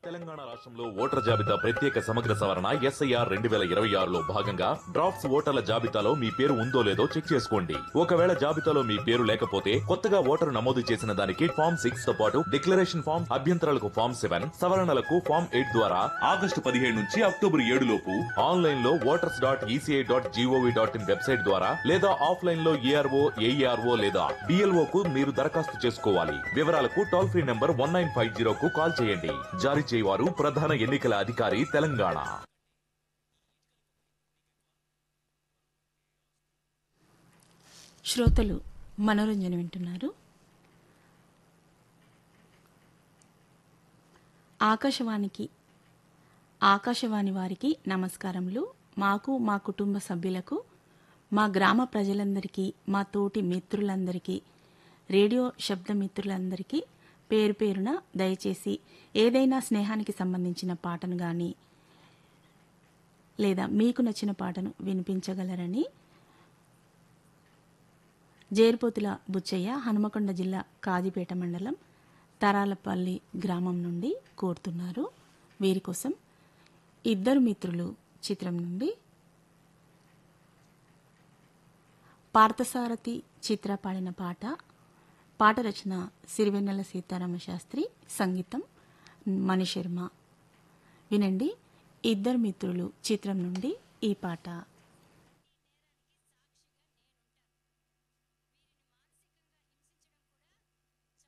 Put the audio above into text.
తెలంగాణ రాష్ట్రంలో ఓటర్ జాబితా ప్రత్యేక సమగ్ర సవరణ ఎస్ఐఆర్ రెండు వేల ఇరవై ఆరులో భాగంగా డ్రాఫ్ట్స్ ఓటర్ల జాబితాలో మీ పేరు ఉందో లేదో చెక్ చేసుకోండి ఒకవేళ జాబితాలో మీ పేరు లేకపోతే కొత్తగా ఓటరు నమోదు చేసిన దానికి ఫామ్ సిక్స్ తో పాటు డిక్లరేషన్ ఫామ్ అభ్యంతరాలకు ఫామ్ సెవెన్ సవరణలకు ఫామ్ ఎయిట్ ద్వారా ఆగస్టు పదిహేడు నుంచి అక్టోబర్ ఏడు లోపు ఆన్లైన్ లో voters dot ECI dot gov dot in website ద్వారా లేదా ఆఫ్లైన్ లో ఏఆర్ఓ ఏఈఆర్ఓ లేదా బిఎల్ఓ కు మీరు దరఖాస్తు చేసుకోవాలి వివరాలకు toll free number one nine five zero కు కాల్ చేయండి జారీ చేయవారు ప్రధాన ఎన్నికల అధికారి తెలంగాణ శ్రోతలు మనోరంజన వింటున్నారు ఆకాశవాణికి ఆకాశవాణి వారికి నమస్కారములు మాకు మా కుటుంబ సభ్యులకు మా గ్రామ ప్రజలందరికీ మా తోటి మిత్రులందరికీ రేడియో శబ్ద మిత్రులందరికీ పేరు పేరున దయచేసి ఏదైనా స్నేహానికి సంబంధించిన పాటను కానీ లేదా మీకు నచ్చిన పాటను వినిపించగలరని జేర్పోతుల బుచ్చయ్య హనుమకొండ జిల్లా కాజిపేట మండలం తరాలపల్లి గ్రామం నుండి కోరుతున్నారు వీరి కోసం ఇద్దరు మిత్రులు చిత్రం నుండి పార్థసారథి చిత్ర పాడిన పాట పాట రచన సిరివెన్నెల సీతారామ శాస్త్రి సంగీతం మణిశర్మ వినండి ఇద్దరు మిత్రులు చిత్రం నుండి ఈ పాట